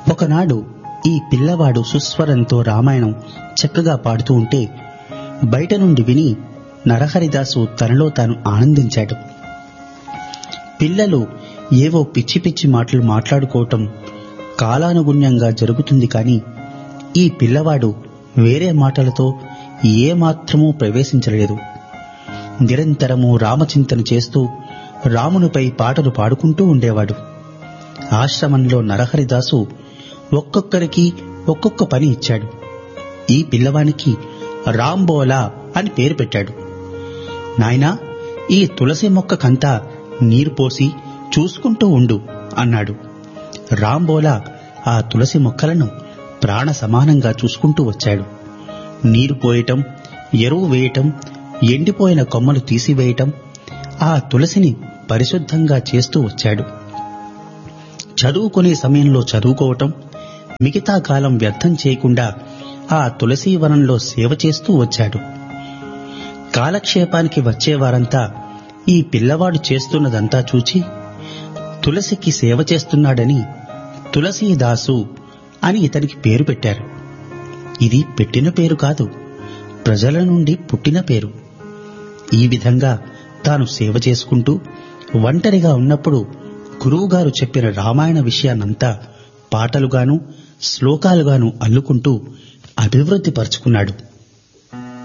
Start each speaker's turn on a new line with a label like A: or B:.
A: ఒకనాడు ఈ పిల్లవాడు సుస్వరంతో రామాయణం చక్కగా పాడుతూ ఉంటే బయట నుండి విని నరహరిదాసు తనలో తాను ఆనందించాడు పిల్లలు ఏవో పిచ్చి పిచ్చి మాటలు మాట్లాడుకోవటం కాలానుగుణ్యంగా జరుగుతుంది కానీ ఈ పిల్లవాడు వేరే మాటలతో ఏ మాత్రమూ ప్రవేశించలేదు నిరంతరము రామచింతన చేస్తూ రామునిపై పాటలు పాడుకుంటూ ఉండేవాడు ఆశ్రమంలో నరహరిదాసు ఒక్కొక్కరికి ఒక్కొక్క పని ఇచ్చాడు ఈ పిల్లవానికి రాంబోలా అని పేరు పెట్టాడు నాయనా ఈ తులసి మొక్కకంతా నీరు పోసి చూసుకుంటూ ఉండు అన్నాడు రాంబోలా ఆ తులసి మొక్కలను ప్రాణ సమానంగా చూసుకుంటూ వచ్చాడు నీరు పోయటం ఎరువు వేయటం ఎండిపోయిన కొమ్మలు తీసివేయటం ఆ తులసిని పరిశుద్ధంగా చేస్తూ వచ్చాడు చదువుకునే సమయంలో చదువుకోవటం మిగతా కాలం వ్యర్థం చేయకుండా ఆ తులసీ వనంలో సేవ చేస్తూ వచ్చాడు కాలక్షేపానికి వచ్చేవారంతా ఈ పిల్లవాడు చేస్తున్నదంతా చూచి తులసికి సేవ చేస్తున్నాడని తులసీదాసు అని ఇతనికి పేరు పెట్టారు ఇది పెట్టిన పేరు కాదు ప్రజల నుండి పుట్టిన పేరు ఈ విధంగా తాను సేవ చేసుకుంటూ ఒంటరిగా ఉన్నప్పుడు గురువుగారు చెప్పిన రామాయణ విషయాన్నంతా పాటలుగాను శ్లోకాలుగాను అల్లుకుంటూ అభివృద్ధి పరుచుకున్నాడు